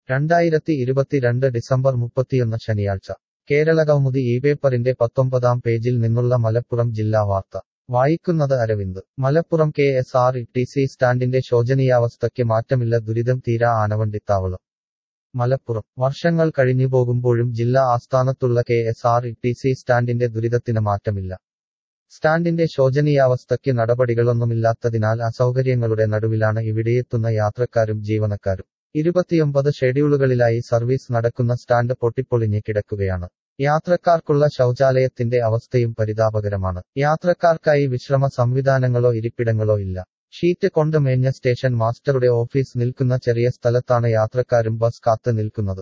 രണ്ടായിരത്തി ഇരുപത്തിരണ്ട് ഡിസംബർ മുപ്പത്തിയൊന്ന് ശനിയാഴ്ച കേരളകൗമുദി ഈ പേപ്പറിന്റെ പത്തൊമ്പതാം പേജിൽ നിന്നുള്ള മലപ്പുറം ജില്ലാ വാർത്ത വായിക്കുന്നത് Aravind Malappuram K S R T C സ്റ്റാൻഡിന്റെ ശോചനീയാവസ്ഥയ്ക്ക് മാറ്റമില്ല ദുരിതം തീരാ ആനവണ്ടിത്താവളം മലപ്പുറം വർഷങ്ങൾ കഴിഞ്ഞുപോകുമ്പോഴും ജില്ലാ ആസ്ഥാനത്തുള്ള K S R T C സ്റ്റാൻഡിന്റെ ദുരിതത്തിന് മാറ്റമില്ല സ്റ്റാൻഡിന്റെ ശോചനീയാവസ്ഥയ്ക്ക് നടപടികളൊന്നുമില്ലാത്തതിനാൽ അസൗകര്യങ്ങളുടെ നടുവിലാണ് ഇവിടെയെത്തുന്ന യാത്രക്കാരും ജീവനക്കാരും ഇരുപത്തിയൊമ്പത് ഷെഡ്യൂളുകളിലായി സർവീസ് നടക്കുന്ന സ്റ്റാൻഡ് പൊട്ടിപ്പൊളിഞ്ഞ് കിടക്കുകയാണ് യാത്രക്കാർക്കുള്ള ശൗചാലയത്തിന്റെ അവസ്ഥയും പരിതാപകരമാണ് യാത്രക്കാർക്കായി വിശ്രമ സംവിധാനങ്ങളോ ഇരിപ്പിടങ്ങളോ ഇല്ല ഷീറ്റ് കൊണ്ട് മേഞ്ഞ സ്റ്റേഷൻ മാസ്റ്ററുടെ ഓഫീസ് നിൽക്കുന്ന ചെറിയ സ്ഥലത്താണ് യാത്രക്കാരും ബസ് കാത്ത് നിൽക്കുന്നത്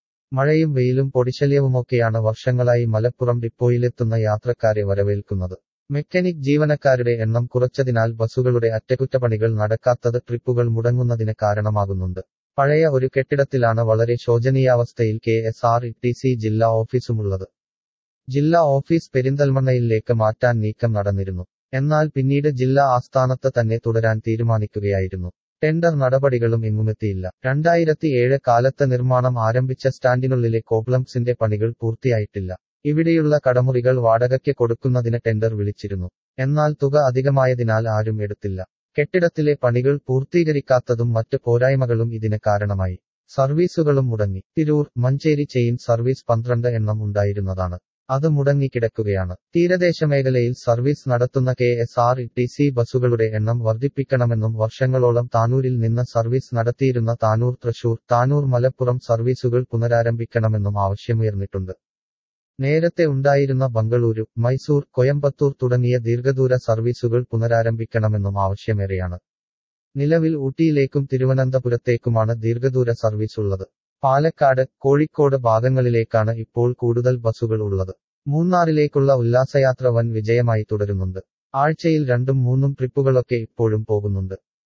മഴയും വെയിലും പൊടിശല്യവുമൊക്കെയാണ് വർഷങ്ങളായി മലപ്പുറം ഡിപ്പോയിലെത്തുന്ന യാത്രക്കാരെ വരവേൽക്കുന്നത് മെക്കാനിക് ജീവനക്കാരുടെ എണ്ണം കുറച്ചതിനാൽ ബസ്സുകളുടെ അറ്റകുറ്റപ്പണികൾ നടക്കാത്തത് ട്രിപ്പുകൾ മുടങ്ങുന്നതിന് കാരണമാകുന്നുണ്ട് പഴയ ഒരു കെട്ടിടത്തിലാണ് വളരെ ശോചനീയാവസ്ഥയിൽ K S R T C ജില്ലാ ഓഫീസുമുള്ളത് ജില്ലാ ഓഫീസ് പെരിന്തൽമണ്ണയിലേക്ക് മാറ്റാൻ നീക്കം നടന്നിരുന്നു എന്നാൽ പിന്നീട് ജില്ലാ ആസ്ഥാനത്ത് തന്നെ തുടരാൻ തീരുമാനിക്കുകയായിരുന്നു ടെൻഡർ നടപടികളും എങ്ങുമെത്തിയില്ല രണ്ടായിരത്തിയേഴ് കാലത്ത് നിർമ്മാണം ആരംഭിച്ച സ്റ്റാൻഡിനുള്ളിലെ കോബ്ലംസിന്റെ പണികൾ പൂർത്തിയായിട്ടില്ല ഇവിടെയുള്ള കടമുറികൾ വാടകയ്ക്ക് കൊടുക്കുന്നതിന് ടെൻഡർ വിളിച്ചിരുന്നു എന്നാൽ തുക അധികമായതിനാൽ ആരും എടുത്തില്ല കെട്ടിടത്തിലെ പണികൾ പൂർത്തീകരിക്കാത്തതും മറ്റ് പോരായ്മകളും ഇതിന് കാരണമായി സർവീസുകളും മുടങ്ങി തിരൂർ മഞ്ചേരി ചെയിൻ സർവീസ് പന്ത്രണ്ട് എണ്ണം ഉണ്ടായിരുന്നതാണ് അത് മുടങ്ങിക്കിടക്കുകയാണ് തീരദേശ മേഖലയിൽ സർവീസ് നടത്തുന്ന K S R T C ബസ്സുകളുടെ എണ്ണം വർദ്ധിപ്പിക്കണമെന്നും വർഷങ്ങളോളം താനൂരിൽ നിന്ന് സർവീസ് നടത്തിയിരുന്ന താനൂർ തൃശൂർ താനൂർ മലപ്പുറം സർവീസുകൾ പുനരാരംഭിക്കണമെന്നും ആവശ്യമുയർന്നിട്ടുണ്ട് നേരത്തെ ഉണ്ടായിരുന്ന ബംഗളൂരു മൈസൂർ കൊയമ്പത്തൂർ തുടങ്ങിയ ദീർഘദൂര സർവീസുകൾ പുനരാരംഭിക്കണമെന്നും ആവശ്യമേറെയാണ് നിലവിൽ ഊട്ടിയിലേക്കും തിരുവനന്തപുരത്തേക്കുമാണ് ദീർഘദൂര സർവീസ് ഉള്ളത് പാലക്കാട് കോഴിക്കോട് ഭാഗങ്ങളിലേക്കാണ് ഇപ്പോൾ കൂടുതൽ ബസ്സുകൾ ഉള്ളത് മൂന്നാറിലേക്കുള്ള ഉല്ലാസയാത്ര വൻ വിജയമായി തുടരുന്നുണ്ട് ആഴ്ചയിൽ രണ്ടും മൂന്നും ട്രിപ്പുകളൊക്കെ ഇപ്പോഴും പോകുന്നുണ്ട്